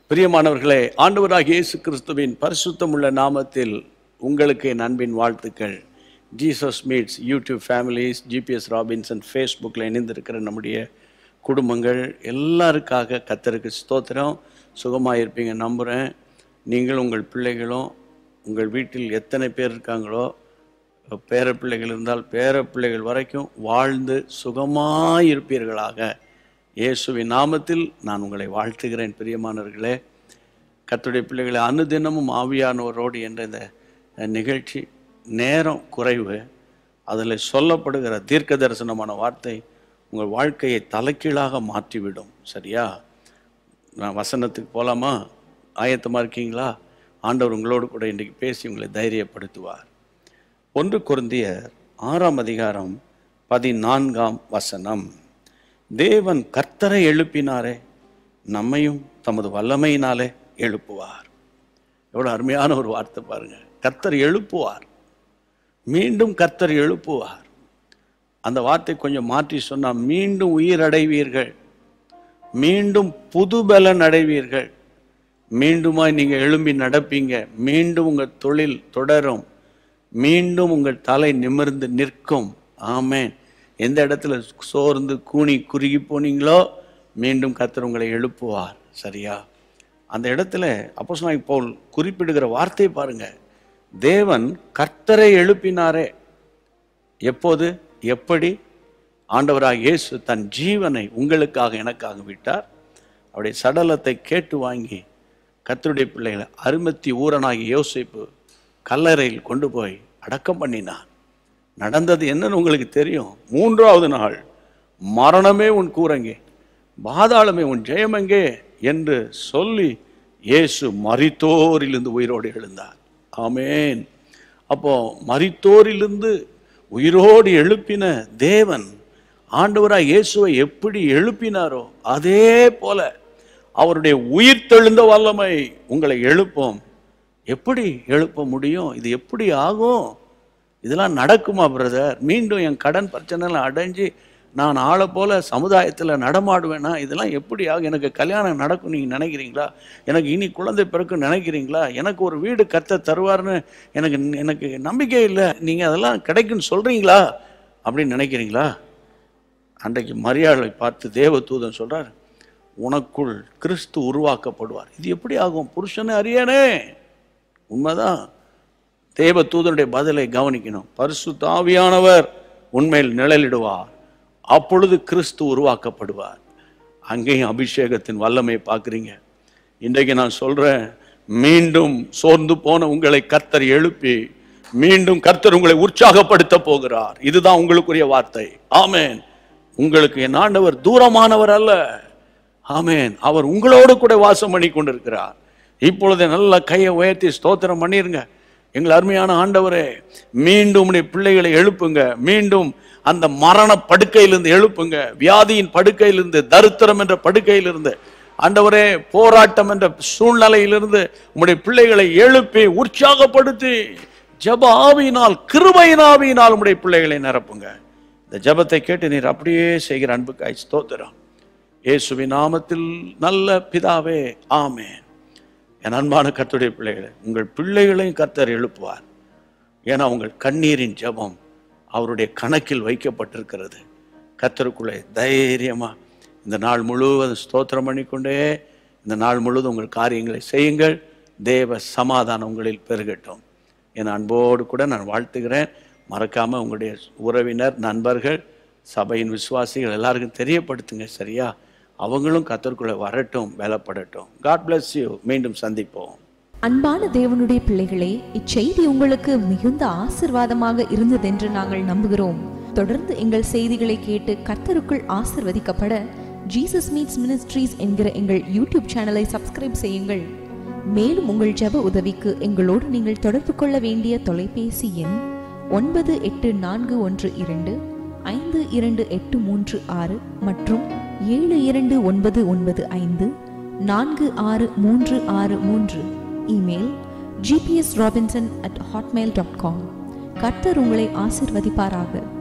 பிரியமானவர்களே ஆண்டவராகிய இயேசு கிறிஸ்துவின் பரிசுத்தமுள்ள நாமத்தில் உங்களுக்கு என் அன்பின் வாழ்த்துக்கள் Jesus meets YouTube families GPS Robinson ஃபேஸ்புக்கில் இணைந்திருக்கிற நம்முடைய குடும்பங்கள் எல்லாருக்காக கத்தருக்கு ஸ்தோத்திரம் சுகமாக இருப்பீங்க நம்புகிறேன் நீங்களும் உங்கள் பிள்ளைகளும் உங்கள் வீட்டில் எத்தனை பேர் இருக்காங்களோ பேர பிள்ளைகள் இருந்தால் பேர பிள்ளைகள் வரைக்கும் வாழ்ந்து சுகமாக இருப்பீர்களாக இயேசுவின் நாமத்தில் நான் உங்களை வாழ்த்துகிறேன் பிரியமானவர்களே கர்த்தருடைய பிள்ளைகளை அனுதினமும் ஆவியானவரோடு என்ற இந்த நிகழ்ச்சி நேரம் குறைவு அதில் சொல்லப்படுகிற தீர்க்க தரிசனமான வார்த்தை உங்கள் வாழ்க்கையை தலைகீழாக மாற்றிவிடும் சரியா நான் வசனத்துக்கு போகலாமா ஆயத்தமாக இருக்கீங்களா ஆண்டவர் உங்களோடு கூட இன்றைக்கு பேசி உங்களை தைரியப்படுத்துவார் ஒன்று குருந்தியர் ஆறாம் அதிகாரம் பதினான்காம் வசனம் தேவன் கர்த்தரை எழுப்பினாரே நம்மையும் தமது வல்லமையினாலே எழுப்புவார் எவ்வளோ அருமையான ஒரு வார்த்தை பாருங்க கர்த்தர் எழுப்புவார் மீண்டும் கர்த்தர் எழுப்புவார் அந்த வார்த்தை கொஞ்சம் மாற்றி சொன்னால் மீண்டும் உயிர் அடைவீர்கள் மீண்டும் புது பலன் அடைவீர்கள் மீண்டுமாய் நீங்கள் எழும்பி நடப்பீங்க மீண்டும் உங்கள் தொழில் தொடரும் மீண்டும் உங்கள் தலை நிமிர்ந்து நிற்கும் ஆமேன் எந்த இடத்துல சோர்ந்து கூனி குறுகி போனீங்களோ மீண்டும் கர்த்தர் உங்களை எழுப்புவார் சரியா அந்த இடத்துல அப்போ போல் குறிப்பிடுகிற வார்த்தை பாருங்க தேவன் கர்த்தரை எழுப்பினாரே எப்போது எப்படி ஆண்டவராக இயேசு தன் ஜீவனை உங்களுக்காக எனக்காக விட்டார் அவருடைய சடலத்தை கேட்டு வாங்கி கர்த்தருடைய பிள்ளைகளை அருமத்தி ஊரனாகி யோசிப்பு கல்லறையில் கொண்டு போய் அடக்கம் பண்ணினான் நடந்தது என்னன்னு உங்களுக்கு தெரியும் மூன்றாவது நாள் மரணமே உன் கூரங்கே பாதாளமே உன் ஜெயமெங்கே என்று சொல்லி இயேசு மரித்தோரிலிருந்து உயிரோடு எழுந்தார் ஆமேன் அப்போ மரித்தோரிலிருந்து உயிரோடு எழுப்பின தேவன் ஆண்டவராய் இயேசுவை எப்படி எழுப்பினாரோ அதே போல அவருடைய உயிர் தெழுந்த வல்லமை உங்களை எழுப்பும் எப்படி எழுப்ப முடியும் இது எப்படி ஆகும் இதெல்லாம் நடக்குமா பிரதர் மீண்டும் என் கடன் பிரச்சனைலாம் அடைஞ்சு நான் ஆளை போல சமுதாயத்தில் நடமாடுவேனா இதெல்லாம் எப்படி ஆகும் எனக்கு கல்யாணம் நடக்கும் நீங்கள் நினைக்கிறீங்களா எனக்கு இனி குழந்தை பிறக்கும் நினைக்கிறீங்களா எனக்கு ஒரு வீடு கத்த தருவார்னு எனக்கு எனக்கு நம்பிக்கை இல்லை நீங்கள் அதெல்லாம் கிடைக்குன்னு சொல்கிறீங்களா அப்படின்னு நினைக்கிறீங்களா அன்றைக்கு மரியாதை பார்த்து தேவதூதன் சொல்கிறார் உனக்குள் கிறிஸ்து உருவாக்கப்படுவார் இது எப்படி ஆகும் புருஷனே அறியானே உண்மைதான் தேவ தூதனுடைய பதிலை கவனிக்கணும் பரிசு தாவியானவர் உண்மையில் நிழலிடுவார் அப்பொழுது கிறிஸ்து உருவாக்கப்படுவார் அங்கேயும் அபிஷேகத்தின் வல்லமை பார்க்குறீங்க இன்றைக்கு நான் சொல்கிறேன் மீண்டும் சோர்ந்து போன உங்களை கர்த்தர் எழுப்பி மீண்டும் கர்த்தர் உங்களை உற்சாகப்படுத்த போகிறார் இதுதான் உங்களுக்குரிய வார்த்தை ஆமேன் உங்களுக்கு என் ஆண்டவர் தூரமானவர் அல்ல ஆமேன் அவர் உங்களோடு கூட வாசம் பண்ணி கொண்டிருக்கிறார் இப்பொழுது நல்ல கையை உயர்த்தி ஸ்தோத்திரம் பண்ணிருங்க எங்கள் அருமையான ஆண்டவரே மீண்டும் உடைய பிள்ளைகளை எழுப்புங்க மீண்டும் அந்த மரண படுக்கையிலிருந்து எழுப்புங்க வியாதியின் படுக்கையிலிருந்து தரித்திரம் என்ற படுக்கையிலிருந்து ஆண்டவரே போராட்டம் என்ற சூழ்நிலையிலிருந்து உம்முடைய பிள்ளைகளை எழுப்பி உற்சாகப்படுத்தி ஜப ஆவியினால் கிருபையின் ஆவியினால் உம்முடைய பிள்ளைகளை நிரப்புங்க இந்த ஜபத்தை கேட்டு நீர் அப்படியே செய்கிற அன்புக்காய் ஸ்தோத்திரம் இயேசுவின் நாமத்தில் நல்ல பிதாவே ஆமேன் என் அன்பான கர்த்தருடைய பிள்ளைகளை உங்கள் பிள்ளைகளையும் கர்த்தர் எழுப்புவார் ஏன்னா உங்கள் கண்ணீரின் ஜபம் அவருடைய கணக்கில் வைக்கப்பட்டிருக்கிறது கர்த்தருக்குள்ளே தைரியமா இந்த நாள் முழுவதும் ஸ்தோத்திரம் பண்ணிக்கொண்டே இந்த நாள் முழுவதும் உங்கள் காரியங்களை செய்யுங்கள் தேவ சமாதானம் உங்களில் பெருகட்டும் என் அன்போடு கூட நான் வாழ்த்துகிறேன் மறக்காம உங்களுடைய உறவினர் நண்பர்கள் சபையின் விசுவாசிகள் எல்லாருக்கும் தெரியப்படுத்துங்க சரியா அவங்களும் கத்தருக்குள்ள வரட்டும் பலப்படட்டும் காட் bless யூ மீண்டும் சந்திப்போம் அன்பான தேவனுடைய பிள்ளைகளே இச்செய்தி உங்களுக்கு மிகுந்த ஆசிர்வாதமாக இருந்ததென்று நாங்கள் நம்புகிறோம் தொடர்ந்து எங்கள் செய்திகளை கேட்டு கர்த்தருக்குள் ஆசிர்வதிக்கப்பட ஜீசஸ் மீட்ஸ் மினிஸ்ட்ரீஸ் என்கிற எங்கள் யூடியூப் சேனலை சப்ஸ்கிரைப் செய்யுங்கள் மேலும் உங்கள் ஜெப உதவிக்கு எங்களோடு நீங்கள் தொடர்பு கொள்ள வேண்டிய தொலைபேசி எண் ஒன்பது எட்டு நான்கு ஒன்று இரண்டு ஐந்து இரண்டு எட்டு மூன்று ஆறு மற்றும் ஏழு இரண்டு ஒன்பது ஒன்பது ஐந்து நான்கு ஆறு மூன்று ஆறு மூன்று email GPS Robinson at hotmail dot com கர்த்தர் உங்களை ஆசிர்வதிப்பாராக